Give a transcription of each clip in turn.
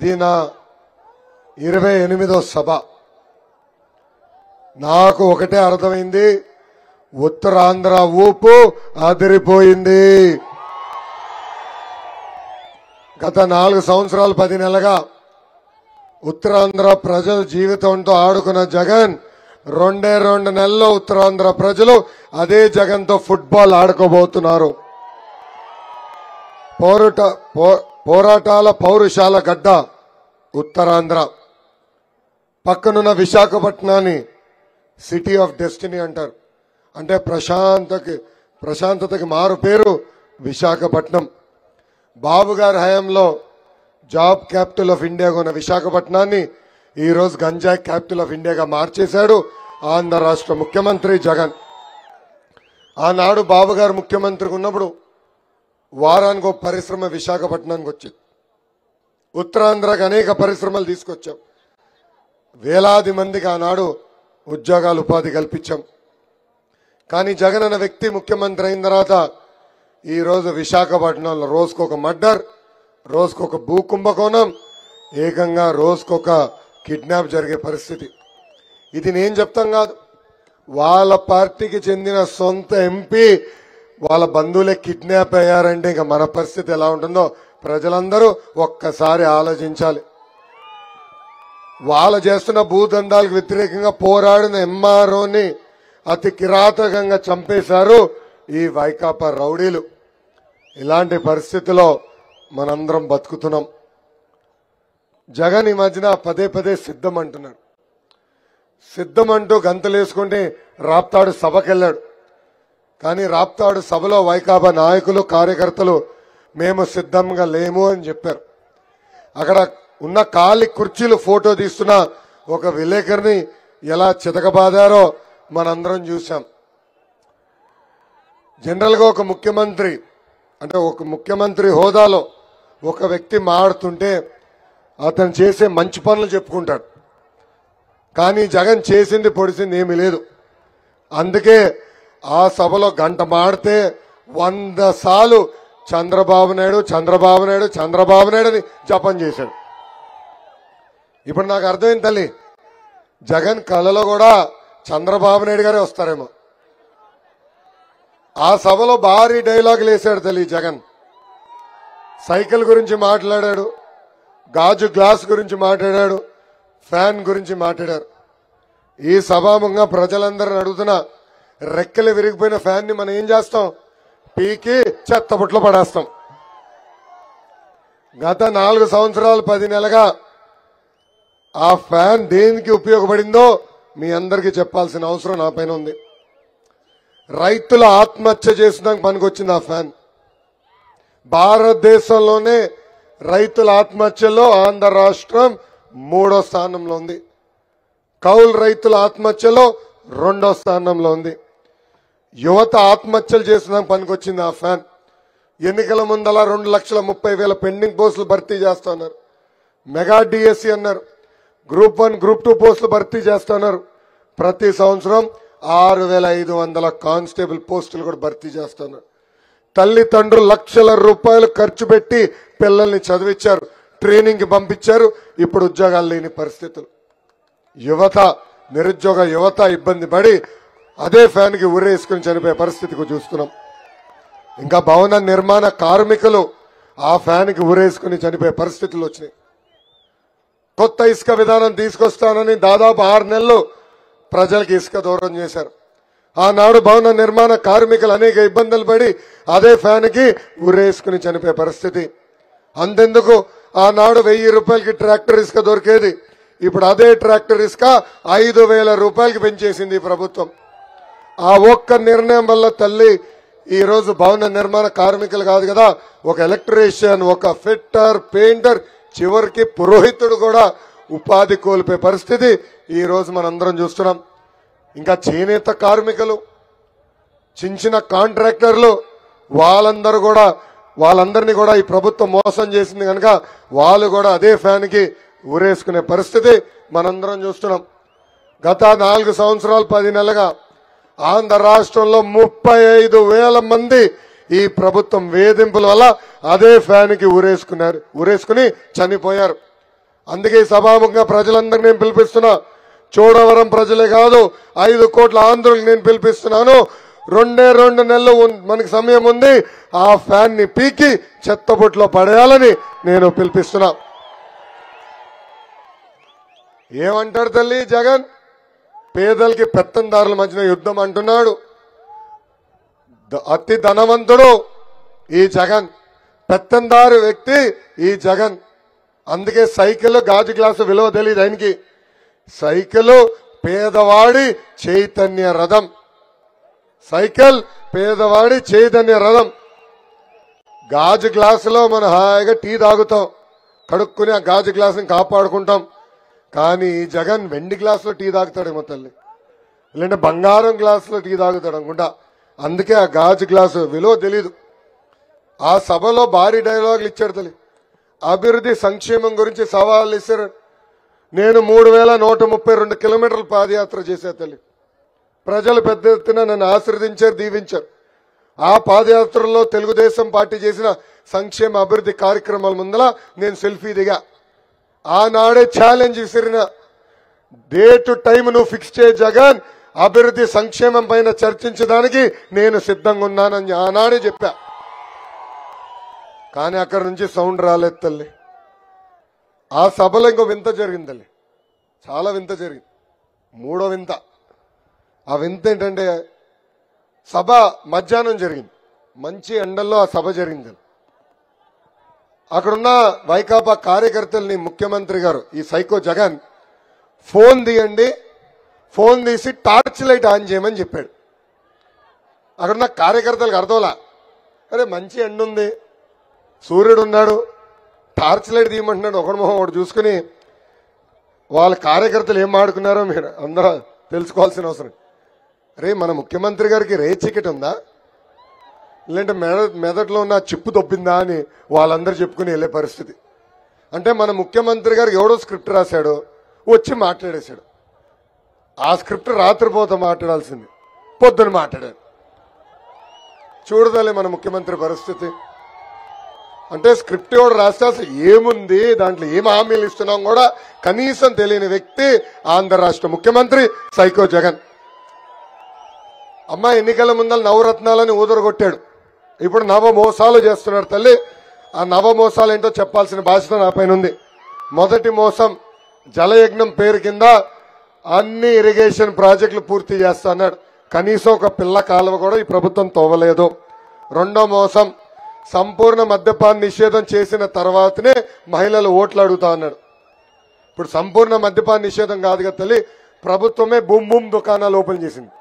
ఇది నా ఇరవై ఎనిమిదో సభ నాకు ఒకటే అర్థమైంది ఉత్తరాంధ్ర ఊపు అదిరిపోయింది గత నాలుగు సంవత్సరాలు పది నెలగా ఉత్తరాంధ్ర ప్రజల జీవితంతో ఆడుకున్న జగన్ రెండే రెండు నెలల్లో ఉత్తరాంధ్ర ప్రజలు అదే జగన్తో ఫుట్బాల్ ఆడుకోబోతున్నారు పోరుట పో- పోరాటాల పౌరుషాల గడ్డ ఉత్తరాంధ్ర పక్కనున్న విశాఖపట్నాన్ని సిటీ ఆఫ్ డెస్టినీ అంటారు అంటే ప్రశాంతకి ప్రశాంతతకి మారు పేరు విశాఖపట్నం బాబు గారి హయాంలో జాబ్ క్యాపిటల్ ఆఫ్ ఇండియాగా ఉన్న విశాఖపట్నాన్ని ఈ రోజు గంజాయి క్యాపిటల్ ఆఫ్ ఇండియాగా మార్చేశాడు ఆంధ్ర రాష్ట్ర ముఖ్యమంత్రి జగన్ ఆనాడు బాబు గారు ముఖ్యమంత్రిగా ఉన్నప్పుడు వారానికి ఒక పరిశ్రమ విశాఖపట్నానికి వచ్చింది ఉత్తరాంధ్రకు అనేక పరిశ్రమలు తీసుకొచ్చాం వేలాది మందికి ఆనాడు ఉద్యోగాలు ఉపాధి కల్పించాం కానీ జగన్ అన్న వ్యక్తి ముఖ్యమంత్రి అయిన తర్వాత ఈ రోజు విశాఖపట్నంలో రోజుకొక మర్డర్ రోజుకొక భూ కుంభకోణం ఏకంగా రోజుకొక కిడ్నాప్ జరిగే పరిస్థితి ఇది నేను చెప్తాం కాదు వాళ్ళ పార్టీకి చెందిన సొంత ఎంపీ వాళ్ళ బంధువులే కిడ్నాప్ అయ్యారంటే ఇంకా మన పరిస్థితి ఎలా ఉంటుందో ప్రజలందరూ ఒక్కసారి ఆలోచించాలి వాళ్ళు చేస్తున్న భూదందాలకు వ్యతిరేకంగా పోరాడిన ఎంఆర్ఓని అతి కిరాతకంగా చంపేశారు ఈ వైకాపా రౌడీలు ఇలాంటి పరిస్థితిలో మనందరం బతుకుతున్నాం జగన్ ఈ మధ్యన పదే పదే సిద్ధం అంటున్నాడు సిద్ధం అంటూ గంతలేసుకుంటే రాప్తాడు సభకెళ్ళాడు కానీ రాప్తాడు సభలో వైకాపా నాయకులు కార్యకర్తలు మేము సిద్ధంగా లేము అని చెప్పారు అక్కడ ఉన్న ఖాళీ కుర్చీలు ఫోటో తీస్తున్న ఒక విలేకరిని ఎలా చితకబాదారో మనందరం చూసాం జనరల్ గా ఒక ముఖ్యమంత్రి అంటే ఒక ముఖ్యమంత్రి హోదాలో ఒక వ్యక్తి మాడుతుంటే అతను చేసే మంచి పనులు చెప్పుకుంటాడు కానీ జగన్ చేసింది పొడిసింది ఏమీ లేదు అందుకే ఆ సభలో గంట మాడితే వంద సార్లు చంద్రబాబు నాయుడు చంద్రబాబు నాయుడు చంద్రబాబు నాయుడు అని జపం చేశాడు ఇప్పుడు నాకు అర్థమైంది తల్లి జగన్ కళలో కూడా చంద్రబాబు నాయుడు గారే వస్తారేమో ఆ సభలో భారీ డైలాగులు వేశాడు తల్లి జగన్ సైకిల్ గురించి మాట్లాడాడు గాజు గ్లాస్ గురించి మాట్లాడాడు ఫ్యాన్ గురించి మాట్లాడారు ఈ సభాముఖంగా ప్రజలందరిని అడుగుతున్నా రెక్కలు విరిగిపోయిన ఫ్యాన్ ని మనం ఏం చేస్తాం పీకి చెత్తబుట్లో పడేస్తాం గత నాలుగు సంవత్సరాలు పది నెలగా ఆ ఫ్యాన్ దేనికి ఉపయోగపడిందో మీ అందరికీ చెప్పాల్సిన అవసరం నా పైన ఉంది రైతుల ఆత్మహత్య చేసడానికి పనికొచ్చింది ఆ ఫ్యాన్ భారతదేశంలోనే రైతుల ఆత్మహత్యలో ఆంధ్ర రాష్ట్రం మూడో స్థానంలో ఉంది కౌలు రైతుల ఆత్మహత్యలో రెండో స్థానంలో ఉంది యువత ఆత్మహత్యలు చేసడానికి పనికొచ్చింది ఆ ఫ్యాన్ ఎన్నికల ముందల రెండు లక్షల ముప్పై వేల పెండింగ్ పోస్టులు భర్తీ చేస్తున్నారు మెగా డిఎస్సి అన్నారు గ్రూప్ వన్ గ్రూప్ టూ పోస్టులు భర్తీ చేస్తున్నారు ప్రతి సంవత్సరం ఆరు వేల ఐదు వందల కానిస్టేబుల్ పోస్టులు కూడా భర్తీ చేస్తున్నారు తల్లిదండ్రులు లక్షల రూపాయలు ఖర్చు పెట్టి పిల్లల్ని చదివించారు ట్రైనింగ్ కి పంపించారు ఇప్పుడు ఉద్యోగాలు లేని పరిస్థితులు యువత నిరుద్యోగ యువత ఇబ్బంది పడి అదే ఫ్యాన్ కి ఉరేసుకుని చనిపోయే పరిస్థితికి చూస్తున్నాం ఇంకా భవన నిర్మాణ కార్మికులు ఆ ఫ్యాన్ కి ఉరేసుకుని చనిపోయే పరిస్థితులు వచ్చినాయి కొత్త ఇసుక విధానం తీసుకొస్తానని దాదాపు ఆరు నెలలు ప్రజలకు ఇసుక దూరం చేశారు ఆనాడు భవన నిర్మాణ కార్మికులు అనేక ఇబ్బందులు పడి అదే ఫ్యాన్ కి ఉరేసుకుని చనిపోయే పరిస్థితి అంతెందుకు ఆనాడు వెయ్యి రూపాయలకి ట్రాక్టర్ ఇసుక దొరికేది ఇప్పుడు అదే ట్రాక్టర్ ఇసుక ఐదు వేల రూపాయలకి పెంచేసింది ఈ ప్రభుత్వం ఆ ఒక్క నిర్ణయం వల్ల తల్లి ఈ రోజు భవన నిర్మాణ కార్మికులు కాదు కదా ఒక ఎలక్ట్రీషియన్ ఒక ఫిట్టర్ పెయింటర్ చివరికి పురోహితుడు కూడా ఉపాధి కోల్పోయే పరిస్థితి ఈ రోజు మనందరం చూస్తున్నాం ఇంకా చేనేత కార్మికులు చిన్న చిన్న కాంట్రాక్టర్లు వాళ్ళందరూ కూడా వాళ్ళందరినీ కూడా ఈ ప్రభుత్వం మోసం చేసింది కనుక వాళ్ళు కూడా అదే ఫ్యాన్ కి ఊరేసుకునే పరిస్థితి మనందరం చూస్తున్నాం గత నాలుగు సంవత్సరాలు పది నెలలుగా ఆంధ్ర రాష్ట్రంలో ముప్పై ఐదు వేల మంది ఈ ప్రభుత్వం వేధింపుల వల్ల అదే ఫ్యాన్ కి ఊరేసుకున్నారు ఊరేసుకుని చనిపోయారు అందుకే ఈ సభాముఖంగా ప్రజలందరినీ నేను పిలిపిస్తున్నా చోడవరం ప్రజలే కాదు ఐదు కోట్ల ఆంధ్రులకు నేను పిలిపిస్తున్నాను రెండే రెండు నెలలు ఉన్- మనకి సమయం ఉంది ఆ ఫ్యాన్ ని పీకి చెత్తబుట్లో పడేయాలని నేను పిలిపిస్తున్నా ఏమంటాడు తల్లి జగన్ పేదలకి పెత్తందారుల మధ్యన యుద్ధం అంటున్నాడు ద- అతి ధనవంతుడు ఈ జగన్ పెత్తందారు వ్యక్తి ఈ జగన్ అందుకే సైకిల్ గాజు గ్లాసు విలువ తెలియదు ఆయనకి సైకిల్ పేదవాడి చైతన్య రథం సైకిల్ పేదవాడి చైతన్య రథం గాజు గ్లాసులో మనం హాయిగా టీ తాగుతాం కడుక్కుని ఆ గాజు గ్లాసుని కాపాడుకుంటాం కానీ ఈ జగన్ వెండి గ్లాసులో టీ తాగుతాడేమో తల్లి లేదంటే బంగారం గ్లాసులో టీ తాగుతాడు అనుకుంటా అందుకే ఆ గాజు గ్లాసు విలువ తెలీదు ఆ సభలో భారీ డైలాగులు ఇచ్చాడు తల్లి అభివృద్ధి సంక్షేమం గురించి సవాళ్ళు ఇచ్చారు నేను మూడు వేల నూట ముప్పై రెండు కిలోమీటర్ల పాదయాత్ర చేశా తల్లి ప్రజలు పెద్ద ఎత్తున నన్ను ఆశీర్వదించారు దీవించారు ఆ పాదయాత్రలో తెలుగుదేశం పార్టీ చేసిన సంక్షేమ అభివృద్ధి కార్యక్రమాల ముందల నేను సెల్ఫీ దిగా ఆనాడే ఛాలెంజ్ విసిరిన డేట్ టైం నువ్వు ఫిక్స్ చేయ జగన్ అభివృద్ధి సంక్షేమం పైన చర్చించడానికి నేను సిద్ధంగా ఉన్నానని ఆనాడే చెప్పా కానీ అక్కడి నుంచి సౌండ్ రాలేదు తల్లి ఆ సభలో ఇంకో వింత జరిగింది తల్లి చాలా వింత జరిగింది మూడో వింత ఆ వింత ఏంటంటే సభ మధ్యాహ్నం జరిగింది మంచి ఎండల్లో ఆ సభ జరిగింది అక్కడున్న వైకాపా కార్యకర్తల్ని ముఖ్యమంత్రి గారు ఈ సైకో జగన్ ఫోన్ తీయండి ఫోన్ తీసి టార్చ్ లైట్ ఆన్ చేయమని చెప్పాడు అక్కడున్న కార్యకర్తలకు అర్థంలా అరే మంచి ఎండ ఉంది సూర్యుడు ఉన్నాడు టార్చ్ లైట్ తీయమంటున్నాడు ఒకటి మొహం ఒకటి చూసుకుని వాళ్ళ కార్యకర్తలు ఏం ఆడుకున్నారో మీరు అందరూ తెలుసుకోవాల్సిన అవసరం రే మన ముఖ్యమంత్రి గారికి రే చికెట్ ఉందా లేదంటే మెడ మెదడులో ఉన్న చిప్పు దొబ్బిందా అని వాళ్ళందరూ చెప్పుకుని వెళ్ళే పరిస్థితి అంటే మన ముఖ్యమంత్రి గారు ఎవడో స్క్రిప్ట్ రాశాడు వచ్చి మాట్లాడేశాడు ఆ స్క్రిప్ట్ రాత్రిపోత మాట్లాడాల్సింది పొద్దున మాట్లాడాడు చూడదాలే మన ముఖ్యమంత్రి పరిస్థితి అంటే స్క్రిప్ట్ కూడా రాస్తే అసలు ఏముంది దాంట్లో ఏం హామీలు ఇస్తున్నాం కూడా కనీసం తెలియని వ్యక్తి ఆంధ్ర రాష్ట్ర ముఖ్యమంత్రి సైకో జగన్ అమ్మ ఎన్నికల ముందర నవరత్నాలని ఊదరగొట్టాడు ఇప్పుడు నవ మోసాలు చేస్తున్నాడు తల్లి ఆ నవ మోసాలు ఏంటో చెప్పాల్సిన బాధ్యత నా పైన ఉంది మొదటి మోసం జలయజ్ఞం పేరు కింద అన్ని ఇరిగేషన్ ప్రాజెక్టులు పూర్తి చేస్తా అన్నాడు కనీసం ఒక పిల్ల కాలువ కూడా ఈ ప్రభుత్వం తోవలేదు రెండో మోసం సంపూర్ణ మద్యపాన నిషేధం చేసిన తర్వాతనే మహిళలు ఓట్లు అడుగుతా అన్నాడు ఇప్పుడు సంపూర్ణ మద్యపాన నిషేధం కాదు కదా తల్లి ప్రభుత్వమే బూమ్ బూమ్ దుకాణాలు ఓపెన్ చేసింది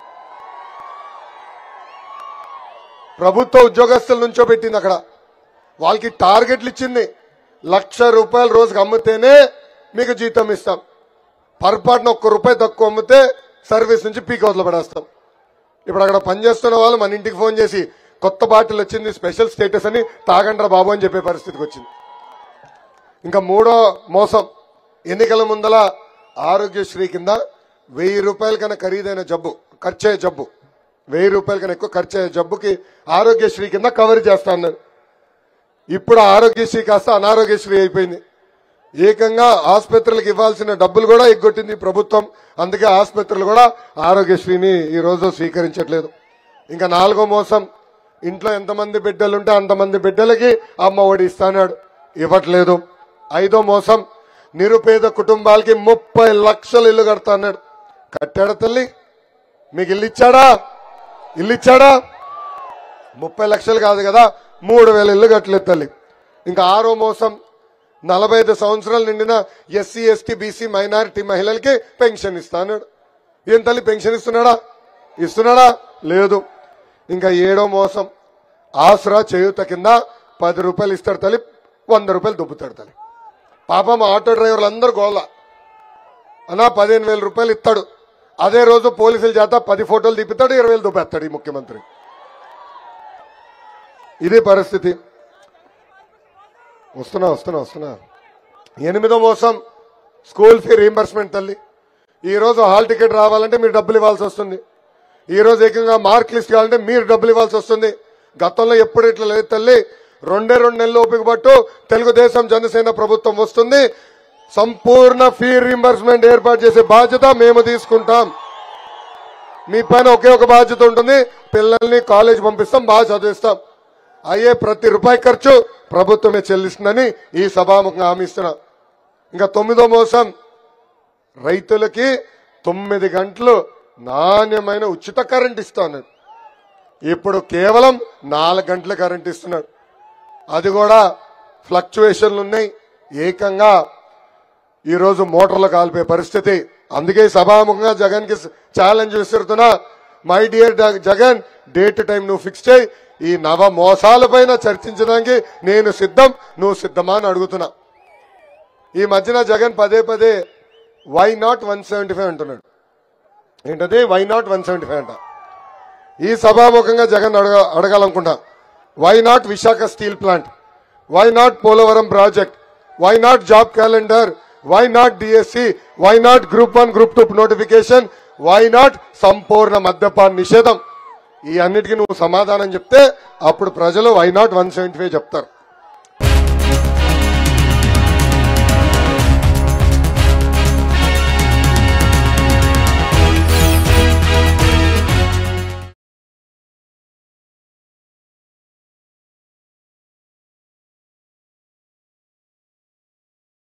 ప్రభుత్వ ఉద్యోగస్తుల నుంచో పెట్టింది అక్కడ వాళ్ళకి టార్గెట్లు ఇచ్చింది లక్ష రూపాయలు రోజుకి అమ్మితేనే మీకు జీతం ఇస్తాం పొరపాటున ఒక్క రూపాయి తక్కువ అమ్మితే సర్వీస్ నుంచి పీక్ అవతల పడేస్తాం ఇప్పుడు అక్కడ పనిచేస్తున్న వాళ్ళు మన ఇంటికి ఫోన్ చేసి కొత్త బాటిల్ వచ్చింది స్పెషల్ స్టేటస్ అని తాగండ్రా బాబు అని చెప్పే పరిస్థితికి వచ్చింది ఇంకా మూడో మోసం ఎన్నికల ముందల ఆరోగ్యశ్రీ కింద వెయ్యి రూపాయల కన్నా ఖరీదైన జబ్బు ఖర్చయ్యే జబ్బు వెయ్యి రూపాయల కన్నా ఎక్కువ ఖర్చయ్యే జబ్బుకి ఆరోగ్యశ్రీ కింద కవర్ చేస్తా అన్నారు ఇప్పుడు ఆ ఆరోగ్యశ్రీ కాస్త అనారోగ్యశ్రీ అయిపోయింది ఏకంగా ఆసుపత్రులకు ఇవ్వాల్సిన డబ్బులు కూడా ఎగ్గొట్టింది ప్రభుత్వం అందుకే ఆసుపత్రులు కూడా ఆరోగ్యశ్రీని ఈ రోజు స్వీకరించట్లేదు ఇంకా నాలుగో మోసం ఇంట్లో ఎంతమంది బిడ్డలు ఉంటే అంతమంది బిడ్డలకి అమ్మ ఒడి ఇస్తానాడు ఇవ్వట్లేదు ఐదో మోసం నిరుపేద కుటుంబాలకి ముప్పై లక్షలు ఇల్లు కడతా అన్నాడు కట్టాడా తల్లి మీకు ఇల్లు ఇచ్చాడా ఇల్లు ఇచ్చాడా ముప్పై లక్షలు కాదు కదా మూడు వేల ఇల్లు కట్టలేదు తల్లి ఇంకా ఆరో మోసం నలభై ఐదు సంవత్సరాలు నిండిన ఎస్సీ ఎస్టీ బీసీ మైనారిటీ మహిళలకి పెన్షన్ ఇస్తాడు ఏం తల్లి పెన్షన్ ఇస్తున్నాడా ఇస్తున్నాడా లేదు ఇంకా ఏడో మోసం ఆసరా చేయూత కింద పది రూపాయలు ఇస్తాడు తల్లి వంద రూపాయలు దుబ్బుతాడు తల్లి పాపం ఆటో డ్రైవర్లు అందరూ గోళ్ళ అన్నా పదిహేను వేల రూపాయలు ఇస్తాడు అదే రోజు పోలీసుల చేత పది ఫోటోలు తిప్పుతాడు ఇరవై వేలు దుబ్బేస్తాడు ఈ ముఖ్యమంత్రి ఇది పరిస్థితి వస్తున్నా వస్తున్నా వస్తున్నా ఎనిమిదో మోసం స్కూల్ ఫీ రీంబర్స్మెంట్ తల్లి ఈ రోజు హాల్ టికెట్ రావాలంటే మీరు డబ్బులు ఇవ్వాల్సి వస్తుంది ఈ రోజు ఏకంగా మార్క్ లిస్ట్ కావాలంటే మీరు డబ్బులు ఇవ్వాల్సి వస్తుంది గతంలో ఎప్పుడు ఇట్లా లేదు తల్లి రెండే రెండు నెలలు ఓపిక పట్టు తెలుగుదేశం జనసేన ప్రభుత్వం వస్తుంది సంపూర్ణ ఫీ రీంబర్స్మెంట్ ఏర్పాటు చేసే బాధ్యత మేము తీసుకుంటాం మీ పైన ఒకే ఒక బాధ్యత ఉంటుంది పిల్లల్ని కాలేజ్ పంపిస్తాం బాగా చదివిస్తాం అయ్యే ప్రతి రూపాయి ఖర్చు ప్రభుత్వమే చెల్లిస్తుందని ఈ సభాముఖంగా హామీ ఇస్తున్నా ఇంకా తొమ్మిదో మోసం రైతులకి తొమ్మిది గంటలు నాణ్యమైన ఉచిత కరెంట్ ఇస్తా ఉన్నాడు ఇప్పుడు కేవలం నాలుగు గంటల కరెంట్ ఇస్తున్నాడు అది కూడా ఫ్లక్చువేషన్లు ఉన్నాయి ఏకంగా ఈరోజు మోటార్లు కాల్పే పరిస్థితి అందుకే సభాముఖంగా జగన్ కి ఛాలెంజ్ విసురుతున్నా my dear Jagan date time నువ్వు ఫిక్స్ చేయి ఈ నవ మోసాలపైన చర్చించడానికి నేను సిద్ధం నువ్వు సిద్ధమా అని అడుగుతున్నా ఈ మధ్యన జగన్ పదే పదే why not one seventy five అంటున్నాడు ఏంటది why not one seventy five అంట ఈ సభాముఖంగా జగన్ అడగ అడగాలనుకుంటా why not Visakha steel plant why not Polavaram project why not job calendar why not DSC why not group one group two notification why not సంపూర్ణ మద్యపాన్ నిషేధం ఈ అన్నిటికీ నువ్వు సమాధానం చెప్తే అప్పుడు ప్రజలు why not one seventy five చెప్తారు